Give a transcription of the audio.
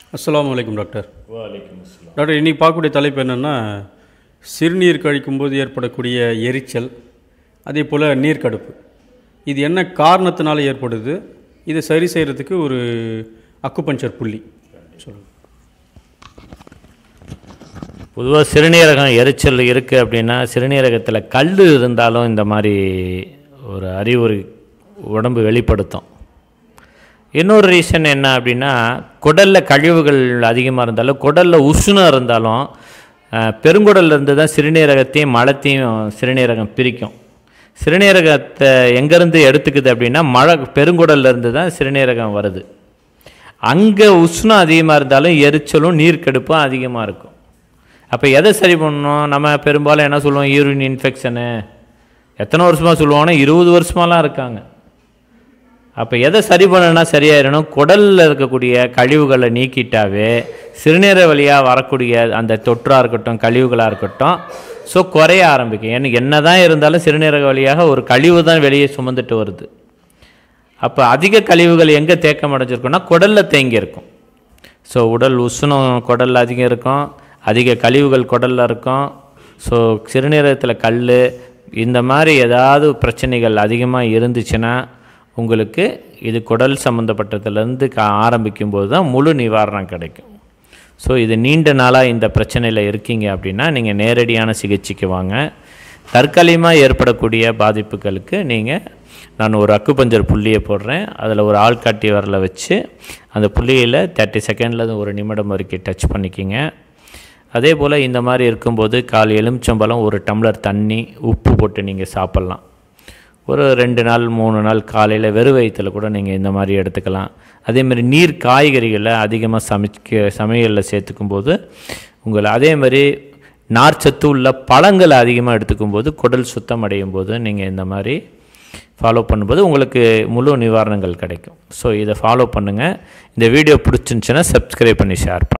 அஸ்ஸலாமு அலைக்கும் டாக்டர் வலைக்கம் அஸ்லாம் டாக்டர் இன்றைக்கி பார்க்கக்கூடிய தலைப்பு என்னென்னா சிறுநீர் கழிக்கும்போது ஏற்படக்கூடிய எரிச்சல் அதே போல் நீர்க்கடுப்பு இது என்ன காரணத்தினால ஏற்படுது இதை சரி செய்கிறதுக்கு ஒரு அக்குபஞ்சர் புள்ளி சொல்லுங்கள் பொதுவாக சிறுநீரகம் எரிச்சல் இருக்குது அப்படின்னா சிறுநீரகத்தில் கல் இருந்தாலும் இந்த மாதிரி ஒரு அறிகுறி உடம்பு வெளிப்படுத்தும் இன்னொரு ரீசன் என்ன அப்படின்னா குடலில் கழிவுகள் அதிகமாக இருந்தாலும் குடலில் உஷ்ணம் இருந்தாலும் அஹ், பெருங்குடல்ல இருந்து தான் சிறுநீரகத்தையும் மலத்தையும் சிறுநீரகம் பிரிக்கும் சிறுநீரகத்தை எங்கேருந்து எடுத்துக்குது அப்படின்னா மழை பெருங்குடல்ல இருந்து தான் சிறுநீரகம் வருது அங்கே உஷ்ணம் அதிகமாக இருந்தாலும் எரிச்சலும் நீர்க்கடுப்பும் அதிகமாக இருக்கும் அப்போ எதை சரி பண்ணணும் நம்ம பெரும்பாலும் என்ன சொல்லுவோம் யூரின் இன்ஃபெக்ஷனு எத்தனை வருஷமாக சொல்லுவாங்கன்னா இருபது வருஷமாலாம் இருக்காங்க அப்போ எதை சரி பண்ணணும்னா சரியாயிடணும் குடலில் இருக்கக்கூடிய கழிவுகளை நீக்கிட்டாவே சிறுநீர வழியாக வரக்கூடிய அந்த தொற்றாக இருக்கட்டும் கழிவுகளாக இருக்கட்டும் ஸோ குறைய ஆரம்பிக்கும் ஏன்னா என்ன தான் இருந்தாலும் சிறுநீரக வழியாக ஒரு கழிவு தான் வெளியே சுமந்துட்டு வருது அப்போ அதிக கழிவுகள் எங்கே தேக்கம் அடைஞ்சிருக்குன்னா குடலில் தேங்கி இருக்கும் ஸோ உடல் உஷ்ணம் குடலில் அதிகம் இருக்கும் அதிக கழிவுகள் குடலில் இருக்கும் ஸோ சிறுநீரகத்தில் கல் இந்த மாதிரி ஏதாவது பிரச்சனைகள் அதிகமாக இருந்துச்சுன்னா உங்களுக்கு இது குடல் சம்மந்தப்பட்டதுலேருந்து கா ஆரம்பிக்கும்போது தான் முழு நிவாரணம் கிடைக்கும் ஸோ இது நீண்ட நாளாக இந்த பிரச்சனையில் இருக்கீங்க அப்படின்னா நீங்கள் நேரடியான சிகிச்சைக்கு வாங்க தற்காலிகமாக ஏற்படக்கூடிய பாதிப்புகளுக்கு நீங்கள் நான் ஒரு அக்குபஞ்சர் புள்ளியை போடுறேன் அதில் ஒரு ஆள்காட்டி வரல வச்சு அந்த புள்ளியில் தேர்ட்டி செகண்டில் ஒரு நிமிடம் வரைக்கும் டச் பண்ணிக்கிங்க அதே போல் இந்த மாதிரி இருக்கும்போது கால் எலுமிச்சம்பழம் ஒரு டம்ளர் தண்ணி உப்பு போட்டு நீங்கள் சாப்பிட்லாம் ஒரு ரெண்டு நாள் மூணு நாள் காலையில் வெறும் வயிற்றில் கூட நீங்கள் இந்த மாதிரி எடுத்துக்கலாம் அதேமாதிரி நீர் காய்கறிகளை அதிகமாக சமைக்க சமையலில் சேர்த்துக்கும் போது உங்களை அதே மாதிரி நார்ச்சத்து உள்ள பழங்களை அதிகமாக எடுத்துக்கும் போது குடல் சுத்தம் அடையும் போது நீங்கள் இந்த மாதிரி ஃபாலோ பண்ணும்போது உங்களுக்கு முழு நிவாரணங்கள் கிடைக்கும் ஸோ இதை ஃபாலோ பண்ணுங்கள் இந்த வீடியோ பிடிச்சிருந்துச்சுன்னா சப்ஸ்கிரைப் பண்ணி ஷேர் பண்ணுங்கள்